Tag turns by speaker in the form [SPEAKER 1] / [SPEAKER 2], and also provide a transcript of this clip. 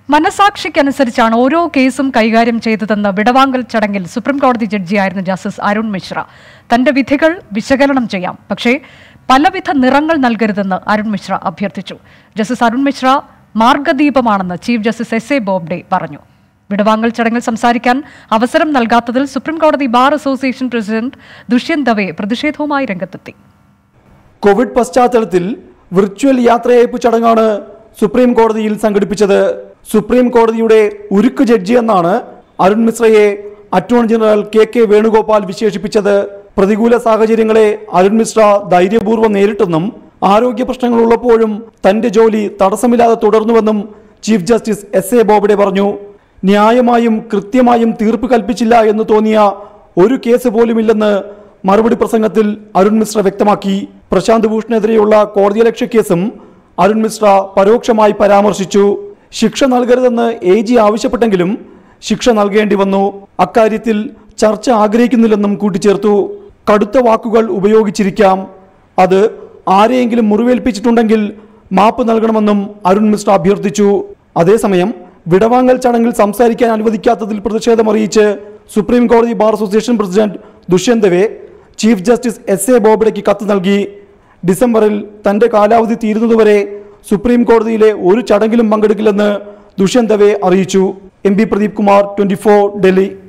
[SPEAKER 1] മനസാക്ഷിക്കനുസരിച്ചാണ് ഓരോ കേസും കൈകാര്യം ചെയ്തതെന്ന് വിടവാങ്ങൽ ചടങ്ങിൽ സുപ്രീം കോടതി ജഡ്ജിയായിരുന്ന ജസ്റ്റിസ് അരുൺ മിശ്ര തന്റെ വിധികൾ വിശകലനം ചെയ്യാം പക്ഷേ പലവിധ നിറങ്ങൾ നൽകരുതെന്ന് അരുൺ മിശ്ര അഭ്യർത്ഥിച്ചു ജസ്റ്റിസ് അരുൺ മിശ്ര മാർഗദീപമാണെന്ന് chief justice S A Bobde പറഞ്ഞു വിടവാങ്ങൽ ചടങ്ങിൽ സംസാരിക്കാൻ അവസരം നൽകാത്തതിൽ സുപ്രീം കോടതി bar association president Dushyant Dave പ്രതിഷേധവുമായി രംഗത്തെത്തി
[SPEAKER 2] കോവിഡ് പശ്ചാത്തലത്തിൽ വിർച്വൽ യാത്രയയപ്പ് ചടങ്ങാണ് സുപ്രീം കോടതിയിൽ സംഘടിപ്പിച്ചത് സുപ്രീം കോടതിയുടെ ഉരുക്ക് ജഡ്ജി എന്നാണ് അരുൺ മിശ്രയെ attorney general K K Venugopal വിശേഷിപ്പിച്ചത് പ്രതികൂല സാഹചര്യങ്ങളെ അരുൺ മിശ്ര ധൈര്യപൂർവ്വം നേരിട്ടെന്നും ആരോഗ്യ പ്രശ്നങ്ങളുള്ളപ്പോഴും തന്റെ ജോലി തടസ്സമില്ലാതെ തുടർന്നുവെന്നും chief justice S A Bobde പറഞ്ഞു ന്യായമായും കൃത്യമായും തീർപ്പ് കൽപ്പിച്ചില്ല എന്ന് തോന്നിയ ഒരു കേസ് പോലുമില്ലെന്ന് മറുപടി പ്രസംഗത്തിൽ അരുൺ മിശ്ര വ്യക്തമാക്കി പ്രശാന്ത് ഭൂഷണെതിരെയുള്ള കോടതിയലക്ഷ്യ കേസും അരുൺ മിശ്ര പരോക്ഷമായി പരാമർശിച്ചു ശിക്ഷ നൽകരുതെന്ന് എ ജി ആവശ്യപ്പെട്ടെങ്കിലും ശിക്ഷ നൽകേണ്ടി വന്നു അക്കാര്യത്തിൽ ചർച്ച ആഗ്രഹിക്കുന്നില്ലെന്നും കൂട്ടിച്ചേർത്തു കടുത്ത വാക്കുകൾ ഉപയോഗിച്ചിരിക്കാം അത് ആരെയെങ്കിലും മുറിവേൽപ്പിച്ചിട്ടുണ്ടെങ്കിൽ മാപ്പ് നൽകണമെന്നും അരുൺ മിശ്ര അഭ്യർത്ഥിച്ചു അതേസമയം വിടവാങ്ങൽ ചടങ്ങിൽ സംസാരിക്കാൻ അനുവദിക്കാത്തതിൽ പ്രതിഷേധമറിയിച്ച് സുപ്രീം കോടതി bar association president Dushyant Dave chief justice S A ബോബ്ഡെക്ക് കത്ത് നൽകി ഡിസംബറിൽ തന്റെ കാലാവധി തീരുന്നതുവരെ സുപ്രീം കോടതിയിലെ ഒരു ചടങ്ങിലും പങ്കെടുക്കില്ലെന്ന് ദുഷ്യന്ത് ദവെ അറിയിച്ചു M P Pradeep Kumar twenty Delhi